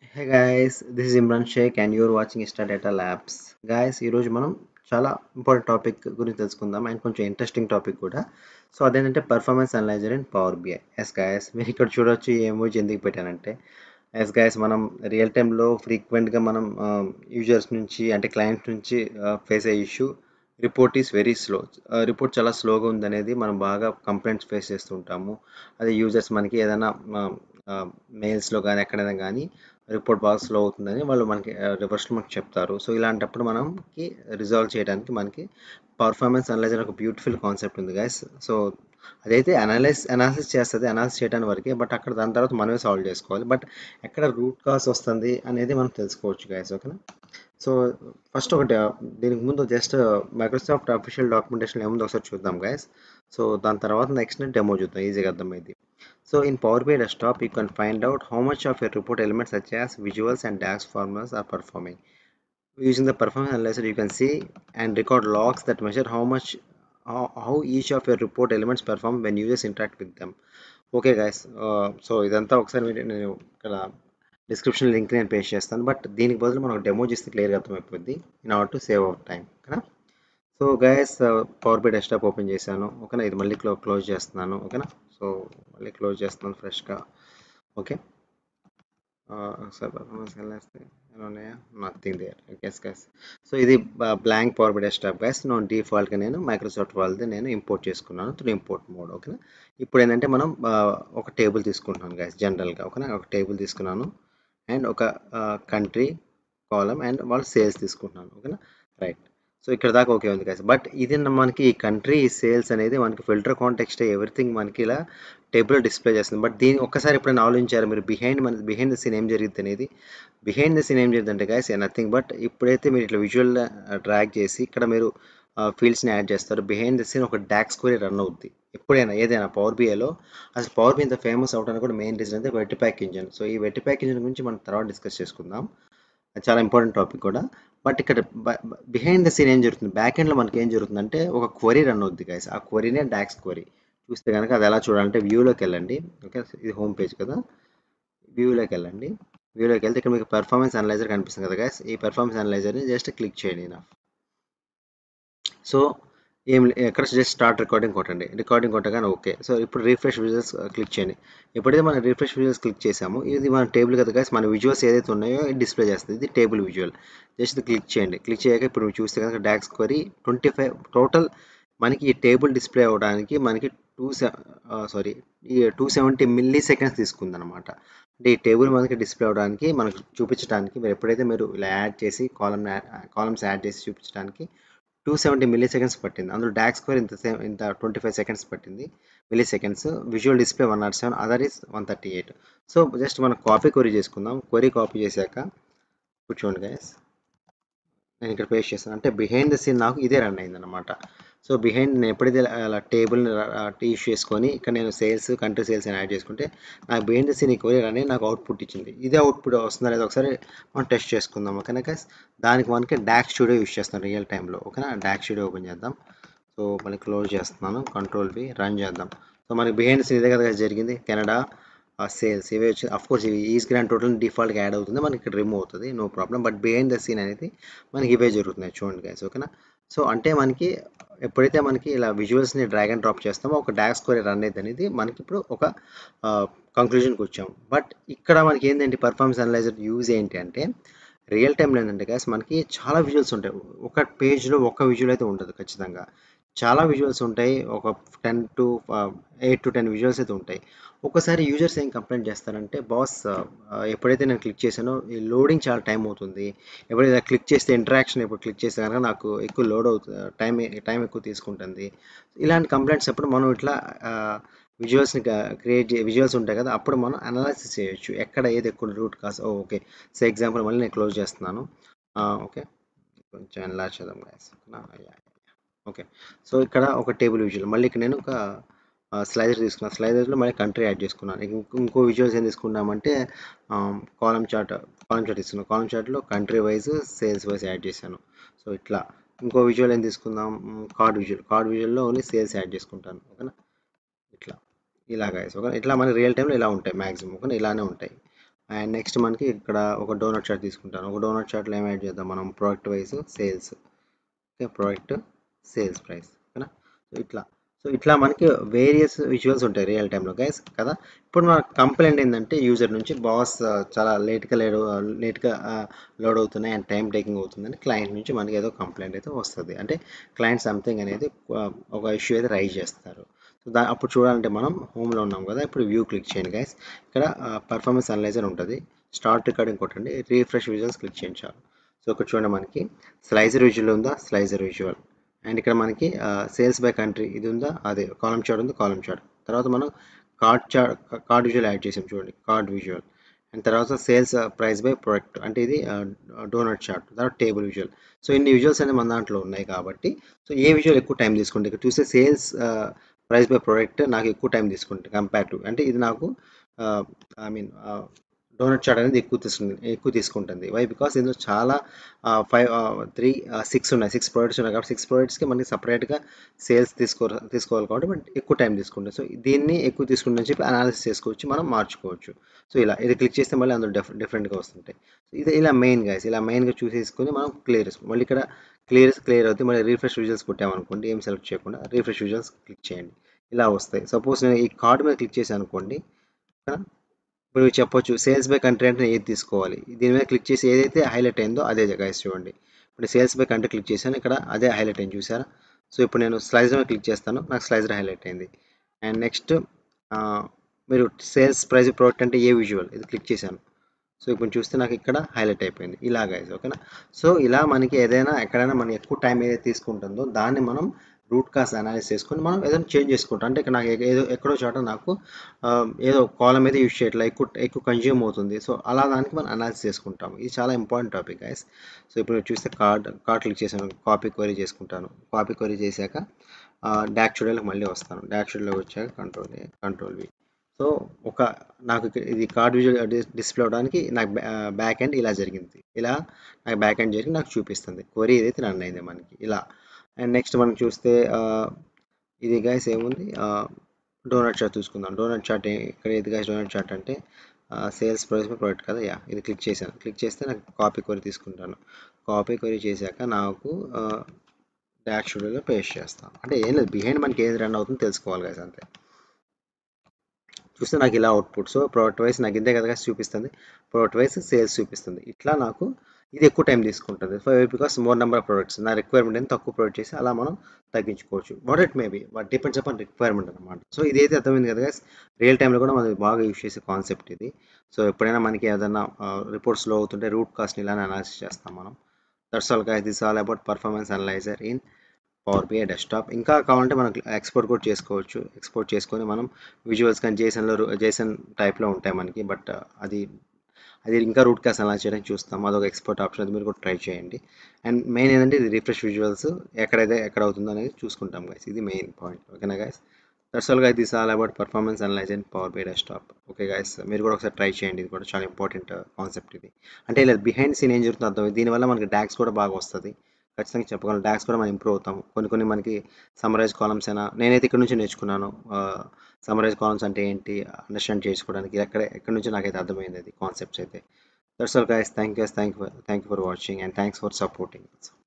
Hey guys this is Imran Shaik and you're watching Ista Data Labs guys ఈరోజు మనం చాలా important topic గురించి తెలుసుకుందాం అండ్ కొంచెం ఇంట్రెస్టింగ్ టాపిక్ కూడా సో అదేంటంటే performance analyser and Power BI yes guys మీరు ఇక్కడ చూడొచ్చు ఈ ఎమోజీ ఎందుకు పెట్టానంటే ఎస్ గైస్ మనం రియల్ టైంలో ఫ్రీక్వెంట్గా మనం యూజర్స్ నుంచి అంటే క్లయింట్స్ నుంచి ఫేస్ అయ్యే issue report is very slow report చాలా స్లోగా ఉందనేది మనం బాగా కంప్లైంట్స్ ఫేస్ చేస్తుంటాము అదే యూజర్స్ మనకి ఏదైనా మెయిల్స్లో కానీ ఎక్కడైనా కానీ రిపోర్ట్ బాగా స్లో అవుతుందని వాళ్ళు మనకి రివర్స్లో మనకి చెప్తారు సో ఇలాంటప్పుడు మనకి రిజాల్వ్ చేయడానికి మనకి పర్ఫార్మెన్స్ అనలైజర్ ఒక బ్యూటిఫుల్ కాన్సెప్ట్ ఉంది గైస్ సో అదైతే అనలైజ్ అనాలిసిస్ చేస్తుంది అనాలిసిస్ చేయడానికి వరకే బట్ అక్కడ దాని తర్వాత మనమే సాల్వ్ చేసుకోవాలి బట్ ఎక్కడ రూట్ కాజ్ వస్తుంది అనేది మనం తెలుసుకోవచ్చు గైస్ ఓకేనా సో ఫస్ట్ ఒకటి దీనికి ముందు జస్ట్ మైక్రోసాఫ్ట్ అఫీషియల్ డాక్యుమెంటేషన్ ఏముందో ఒకసారి చూద్దాం గైస్ సో దాని తర్వాత నెక్స్ట్ డెమో చూద్దాం ఈజీగా అర్థమైంది so in Power BI desktop, you can find out how much of your report elements such as visuals and DAX formulas are performing. Using the performance analyzer, you can see and record logs that measure how much how, how each of your report elements perform when users interact with them. Okay guys so ఇదంతా ఒకసారి మీరు నేను ఇక్కడ description link నేను paste చేస్తాను but దీనికి బదులు మనం డెమో చేస్తే క్లియర్గా అర్థమైపోద్ది in order to save our time ఓకేనా so guys Power BI desktop open చేశాను ఓకేనా ఇది మళ్ళీ క్లో క్లోజ్ చేస్తున్నాను ఓకేనా సో మళ్ళీ క్లోజ్ చేస్తున్నాను ఫ్రెష్గా ఓకే ఒకసారి పర్ఫార్మెన్స్ వెళ్ళేస్తే ఎలా ఉన్నాయా nothing there guess guys so ఇది blank Power BI desktop guys నేను డిఫాల్ట్గా నేను మైక్రోసాఫ్ట్ వాళ్ళది నేను ఇంపోర్ట్ చేసుకున్నాను త్రూ ఇంపోర్ట్ మోడ్ ఓకేనా ఇప్పుడు ఏంటంటే మనం ఒక టేబుల్ తీసుకుంటున్నాను గైస్ జనరల్గా ఓకేనా ఒక టేబుల్ తీసుకున్నాను అండ్ ఒక కంట్రీ కాలం అండ్ వాళ్ళు సేల్స్ తీసుకుంటున్నాను ఓకేనా రైట్ సో ఇక్కడ దాకా ఓకే ఉంది కదా బట్ ఇది మనకి ఈ కంట్రీ సేల్స్ అనేది మనకి ఫిల్టర్ కాంటెక్స్ట్ ఎవ్రీథింగ్ మనకి ఇలా టేబుల్ డిస్ప్లే చేస్తుంది బట్ దీని ఒక్కసారి ఎప్పుడైనా ఆలోచించారు మీరు బిహైండ్ మన బిహైండ్ ద సీన్ ఏం జరిగింది అనేది బిహైండ్ ద సీన్ ఏం జరిగింది అంటే గాయస్ నథింగ్ బట్ ఇప్పుడైతే మీరు ఇట్లా విజువల్ డ్రాగ్ చేసి ఇక్కడ మీరు ఫీల్డ్స్ని యాడ్ చేస్తారు బిహైండ్ ద సీన్ ఒక డాక్స్ క్వరీ రన్ అవుద్ది ఎప్పుడైనా ఏదైనా పవర్ బిఐలో అసలు పవర్ బి ఇంత ఫేమస్ అవడానికి కూడా మెయిన్ రీజన్ అయితే వెట్టి ప్యాక్ ఇంజన్ సో ఈ వెట్టి ప్యాక్ ఇంజన్ గురించి మనం తర్వాత డిస్కస్ చేసుకుందాం అది చాలా ఇంపార్టెంట్ టాపిక్ కూడా బట్ ఇక్కడ బిహైండ్ ద సీన్ ఏం జరుగుతుంది బ్యాక్ ఎండ్లో మనకి ఏం జరుగుతుందంటే ఒక క్వరీ రన్ అవుద్ది గైస్ ఆ క్వరీనే డాక్స్ క్వరీ చూస్తే కనుక అది ఎలా చూడాలంటే వ్యూలోకి వెళ్ళండి ఓకే ఇది హోమ్ పేజ్ కదా వ్యూలోకి వెళ్ళండి వ్యూలోకి వెళ్తే ఇక్కడ మీకు పెర్ఫార్మెన్స్ అనలైజర్ కనిపిస్తుంది కదా గైస్ ఈ పెర్ఫార్మెన్స్ అనలైజర్ని జస్ట్ క్లిక్ చేయండి నా సో ఏం ఎక్కడ జస్ట్ స్టార్ట్ రికార్డింగ్ కొట్టండి రికార్డింగ్ కొట్టగానే ఓకే సో ఇప్పుడు రీఫ్రెష్ విజువల్స్ క్లిక్ చేయండి ఎప్పుడైతే మనం రీఫ్రెష్ విజువల్స్ క్లిక్ చేసామో ఇది మన టేబుల్ కదా గైస్ మన విజువల్స్ ఏదైతే ఉన్నాయో డిస్ప్లే చేస్తుంది ఇది టేబుల్ విజువల్ జస్ట్ క్లిక్ చేయండి క్లిక్ చేయక ఇప్పుడు మీరు చూస్తే కనుక DAX query twenty five total మనకి ఈ టేబుల్ డిస్ప్లే అవ్వడానికి మనకి టూ సారీ ఈ టూ సెవెంటీ మిల్లీ సెకండ్స్ తీసుకుంది అనమాట అంటే ఈ టేబుల్ మనకి డిస్ప్లే అవ్వడానికి మనకు చూపించడానికి మీరు ఎప్పుడైతే మీరు ఇలా యాడ్ చేసి కాలమ్ కాలమ్స్ యాడ్ చేసి చూపించడానికి టూ సెవెంటీ మిల్లీ సెకండ్స్ పట్టింది అందులో డాక్ స్క్వేర్ ఇంత ఇంత ట్వంటీ ఫైవ్ సెకండ్స్ పట్టింది milliseconds visual display one not seven other is one thirty eight so just మనం కాపీ కొరీ చేసుకుందాం కొరీ కాపీ చేశాక కూర్చోండి గైస్ నేను ఇక్కడ పేస్ట్ చేస్తాను అంటే బిహైండ్ ద సీన్ నాకు ఇదే రన్ అయింది అనమాట సో బిహైండ్ నేను ఎప్పుడైతే అలా టేబుల్ని యూస్ చేసుకొని ఇక్కడ నేను సేల్స్ కంట్రీ సేల్స్ అని యాడ్ చేసుకుంటే నాకు బిహైండ్ ద సీన్ ఈ కొరియర్ అనేది నాకు అవుట్పుట్ ఇచ్చింది ఇదే అవుట్పుట్ వస్తుందా లేదా ఒకసారి మనం టెస్ట్ చేసుకుందాం ఓకేనా గైస్ దానికి మనకి డాక్ స్టూడియో యూస్ చేస్తాను రియల్ టైంలో ఓకేనా డాక్ స్టూడియో ఓపెన్ చేద్దాం సో మళ్ళీ క్లోజ్ చేస్తున్నాను కంట్రోల్ బి రన్ చేద్దాం సో మనకి బిహైండ్ సీన్ ఇదే కదా జరిగింది కెనడా సేల్స్ ఇవి వచ్చి అఫ్ కోర్స్ ఇవి ఈజ్ గ్రాండ్ టోటల్ డిఫాల్ట్గా యాడ్ అవుతుంది మనకి ఇక్కడ రిమూవ్ అవుతుంది no problem but behind the scene అనేది మనకి ఇవే జరుగుతున్నాయి చూడండి గైస్ ఓకేనా సో అంటే మనకి ఎప్పుడైతే మనకి ఇలా విజువల్స్ని డ్రాగ్ అండ్ డ్రాప్ చేస్తామో ఒక డాక్ స్కోర్ రన్ అయితే అనేది మనకి ఇప్పుడు ఒక కంక్లూజన్కి వచ్చాం బట్ ఇక్కడ మనకి ఏంటంటే పర్ఫార్మెన్స్ అనలైజర్ యూజ్ ఏంటి అంటే రియల్ టైంలో ఏంటంటే గ్యాస్ మనకి చాలా విజువల్స్ ఉంటాయి ఒక పేజ్లో ఒక విజువల్ అయితే ఉండదు ఖచ్చితంగా చాలా విజువల్స్ ఉంటాయి ఒక ten to eight to ten visuals అయితే ఉంటాయి ఒకసారి యూజర్స్ ఏం కంప్లైంట్ చేస్తారంటే బాస్ ఎప్పుడైతే నేను క్లిక్ చేశానో ఈ లోడింగ్ చాలా టైం అవుతుంది ఎప్పుడైతే క్లిక్ చేస్తే ఇంటరాక్షన్ ఎప్పుడు క్లిక్ చేస్తే కనుక నాకు ఎక్కువ లోడ్ అవుతుంది టైం టైం ఎక్కువ తీసుకుంటుంది ఇలాంటి కంప్లైంట్స్ అప్పుడు మనం ఇట్లా విజువల్స్ని క్రియేట్ విజువల్స్ ఉంటాయి కదా అప్పుడు మనం అనాలిసిస్ చేయొచ్చు ఎక్కడ ఏది ఎక్కువ root cause okay so example మళ్ళీ నేను క్లోజ్ చేస్తున్నాను ఓకే కొంచెం ఎలా చేద్దాం గ్యాస్ ఓకే సో ఇక్కడ ఒక టేబుల్ విజువల్ మళ్ళీ ఇక్కడ నేను ఒక స్లైడర్ తీసుకున్నాను స్లైడర్లో మళ్ళీ కంట్రీ యాడ్ చేసుకున్నాను ఇంకో విజువల్స్ ఏం తీసుకున్నామంటే కాలం చార్ట్ కాలం చార్ట్ తీసుకున్నాను కాలం చార్ట్లో country wise sales wise add చేశాను సో ఇట్లా ఇంకో విజువల్ ఏం తీసుకుందాం కార్డ్ విజువల్ కార్డ్ విజువల్లో ఓన్లీ సేల్స్ యాడ్ చేసుకుంటాను ఓకేనా ఇట్లా ఇలాగా ఓకే ఇట్లా మనకి రియల్ టైంలో ఇలా ఉంటాయి మ్యాక్సిమం ఓకే ఇలానే ఉంటాయి అండ్ నెక్స్ట్ మనకి ఇక్కడ ఒక డోనట్ చార్ట్ తీసుకుంటాను ఒక డోనట్ చార్ట్లో ఏం యాడ్ చేద్దాం మనం product wise sales okay product sales price ఓకేనా సో ఇట్లా సో ఇట్లా మనకి వేరియస్ విజువల్స్ ఉంటాయి రియల్ టైంలో గైస్ కదా ఇప్పుడు మన కంప్లైంట్ ఏంటంటే యూజర్ నుంచి బాస్ చాలా లేట్గా లేడ్ లేట్గా లోడ్ అవుతున్నాయి అండ్ టైం టేకింగ్ అవుతుందని క్లయింట్ నుంచి మనకి ఏదో కంప్లైంట్ అయితే వస్తుంది అంటే క్లయింట్ సంథింగ్ అనేది ఒక ఇష్యూ అయితే రైజ్ చేస్తారు సో దా అప్పుడు చూడాలంటే మనం హోమ్లో ఉన్నాం కదా ఇప్పుడు వ్యూ క్లిక్ చేయండి గైస్ ఇక్కడ పర్ఫార్మెన్స్ అనలైజర్ ఉంటుంది స్టార్ట్ రికార్డింగ్ కొట్టండి రీఫ్రెష్ విజువల్స్ క్లిక్ చేయండి చాలు సో ఇక్కడ చూడండి మనకి స్లైజర్ విజువల్ ఉందా స్లైజర్ విజువల్ అండ్ ఇక్కడ మనకి సేల్స్ బై కంట్రీ ఇది ఉందా అదే కాలం చార్ట్ ఉంది కాలం చార్ట్ తర్వాత మనం card chart card visual add చేసాం చూడండి కార్డ్ విజువల్ అండ్ తర్వాత సేల్స్ ప్రైస్ బై ప్రొడక్ట్ అంటే ఇది డోనట్ చార్ట్ తర్వాత టేబుల్ విజువల్ సో ఇన్ని విజువల్స్ అనేవి మన దాంట్లో ఉన్నాయి కాబట్టి సో ఏ విజువల్ ఎక్కువ టైం తీసుకుంటే ఇక్కడ చూస్తే సేల్స్ ప్రైస్ బై ప్రొడక్ట్ నాకు ఎక్కువ టైం తీసుకుంటుంది కంపేర్ టు అంటే ఇది నాకు ఐ మీన్ డోనట్ చార్ట్ అనేది ఎక్కువ తీసుకుంటుంది ఎక్కువ తీసుకుంటుంది వై బికాస్ ఇందులో చాలా ఫైవ్ త్రీ సిక్స్ ఉన్నాయి సిక్స్ ప్రోడక్ట్స్ ఉన్నాయి కాబట్టి సిక్స్ ప్రోడక్ట్స్కి మనకి సపరేట్గా సేల్స్ తీసుకో తీసుకోవాలి కాబట్టి బట్ ఎక్కువ టైం తీసుకుంటుంది సో దీన్ని ఎక్కువ తీసుకుంటుందని చెప్పి అనాలిసిస్ చేసుకోవచ్చు మనం మార్చుకోవచ్చు సో ఇలా ఇది క్లిక్ చేస్తే మళ్ళీ అందులో డిఫ్ డిఫరెంట్గా వస్తుంటాయి సో ఇది ఇలా మెయిన్ గైస్ ఇలా మెయిన్గా చూసేసుకొని మనం క్లియర్ మళ్ళీ ఇక్కడ క్లియర్ క్లియర్ అవుతుంది మళ్ళీ రీఫ్రెష్ విజువల్స్ కొట్టామనుకోండి ఏం సెలెక్ట్ చేయకుండా రీఫ్రెష్ విజువల్స్ క్లిక్ చేయండి ఇలా వస్తాయి సపోజ్ నేను ఈ కార్డు మీద క్లిక్ చేశాను అనుకోండి ఇప్పుడు మీరు చెప్పొచ్చు సేల్స్ బై కంట్రీ అంటే ఏది తీసుకోవాలి దీని మీద క్లిక్ చేసి ఏదైతే హైలైట్ అయిందో అదే గైస్ చూడండి ఇప్పుడు సేల్స్ బై కంట్రీ క్లిక్ చేశాను ఇక్కడ అదే హైలైట్ అయింది చూసారా సో ఇప్పుడు నేను స్లైజర్ మీద క్లిక్ చేస్తాను నాకు స్లైజర్ హైలైట్ అయింది అండ్ నెక్స్ట్ మీరు సేల్స్ ప్రైస్ ప్రోడక్ట్ అంటే ఏ విజువల్ ఇది క్లిక్ చేశాను సో ఇప్పుడు చూస్తే నాకు ఇక్కడ హైలైట్ అయిపోయింది ఇలా గైస్ ఓకేనా సో ఇలా మనకి ఏదైనా ఎక్కడైనా మనం ఎక్కువ టైం ఏదైతే తీసుకుంటుందో దాన్ని మనం రూట్ కాస్ అనాలిసిస్ చేసుకొని మనం ఏదైనా చేంజ్ చేసుకుంటాం అంటే ఇక్కడ నాకు ఏదో ఎక్కడో చోట నాకు ఏదో కాలం మీద యూజ్ చేయట్లా ఎక్కువ ఎక్కువ కన్జ్యూమ్ అవుతుంది సో అలా దానికి మనం అనాలిసిస్ చేసుకుంటాం ఇది చాలా ఇంపార్టెంట్ టాపిక్ గైస్ సో ఇప్పుడు చూస్తే కార్డ్ కార్డ్ క్లిక్ చేశాను కాపీ క్వరీ చేసుకుంటాను కాపీ క్వరీ చేశాక డాక్ షెడ్యూల్కి మళ్ళీ వస్తాను డాక్ షెడ్యూల్లో వచ్చాక కంట్రోల్ కంట్రోల్ వి సో ఒక నాకు ఇది కార్డ్ విజువల్ డిస్ప్లే అవడానికి నాకు బ్యాక్ ఎండ్ ఇలా జరిగింది ఇలా నాకు బ్యాక్ ఎండ్ జరిగి నాకు చూపిస్తుంది క్వరీ ఏదైతే రన్ అయింది మనకి ఇలా అండ్ నెక్స్ట్ మనం చూస్తే ఇది గైస్ ఏముంది డోనట్ చార్ట్ చూసుకుందాం డోనట్ చార్ట్ ఇక్కడ ఇది గైస్ డోనట్ చార్ట్ అంటే సేల్స్ ప్రైస్ ప్రోడక్ట్ కదా యా ఇది క్లిక్ చేశాను క్లిక్ చేస్తే నాకు కాపీ క్వరీ తీసుకుంటాను కాపీ క్వరీ చేశాక నాకు డాక్ షెడ్యూల్లో పేస్ట్ చేస్తాను అంటే ఏం లేదు బిహైండ్ మనకి ఏది రన్ అవుతుందో తెలుసుకోవాలి గైస్ అంతే చూస్తే నాకు ఇలా అవుట్పుట్ సో ప్రోడక్ట్ వైస్ నాకు ఇంతే కదా చూపిస్తుంది ప్రోడక్ట్ వైస్ సేల్స్ చూపిస్తుంది ఇట్లా నాకు ఇది ఎక్కువ టైం తీసుకుంటుంది so because more number of products నా రిక్వైర్మెంట్ అని తక్కువ ప్రొడక్ట్ చేసి అలా మనం తగ్గించుకోవచ్చు what it maybe but depends upon requirement అనమాట సో ఇదైతే అర్థమైంది కదా రియల్ టైంలో కూడా మనం బాగా యూస్ చేసే కాన్సెప్ట్ ఇది సో ఎప్పుడైనా మనకి ఏదైనా రిపోర్ట్స్ లో అవుతుంటే రూట్ కాస్ట్ని ఇలానే అనాలిసిస్ చేస్తాం మనం that's all guys this all about performance analyser in Power BI desktop ఇంకా కావాలంటే మనం ఎక్స్పోర్ట్ కూడా చేసుకోవచ్చు ఎక్స్పోర్ట్ చేసుకొని మనం విజువల్స్ కానీ జేసన్లో జేసన్ టైప్లో ఉంటాయి మనకి బట్ అది అది ఇంకా రూట్ కాస్ అలా చేయడానికి చూస్తాం అదొక ఎక్స్పోర్ట్ ఆప్షన్ అది మీరు కూడా ట్రై చేయండి అండ్ మెయిన్ ఏంటంటే ఇది రిఫ్రెష్ విజువల్స్ ఎక్కడైతే ఎక్కడ అవుతుందో అనేది చూసుకుంటాం గైస్ ఇది మెయిన్ పాయింట్ ఓకేనా guys that's all guys this all about performance analyse and Power BI desktop okay guys మీరు కూడా ఒకసారి ట్రై చేయండి ఇది కూడా చాలా ఇంపార్టెంట్ కాన్సెప్ట్ ఇది అంటే ఇలా బిహైండ్ సీన్ ఏం జరుగుతుందో అర్థం దీనివల్ల మనకి డాక్స్ కూడా బాగా వస్తుంది ఖచ్చితంగా చెప్పగలను డాక్స్ కూడా మనం ఇంప్రూవ్ అవుతాం కొన్ని కొన్ని మనకి సమరైజ్ కాలమ్స్ అయినా నేనైతే ఇక్కడ నుంచి నేర్చుకున్నాను సమరైజ్ కాలమ్స్ అంటే ఏంటి అండర్స్టాండ్ చేసుకోవడానికి ఎక్కడ ఎక్కడి నుంచి నాకైతే అర్థమైంది అది కాన్సెప్ట్స్ అయితే that's all guys thank you thank you thank you for watching and thanks for supporting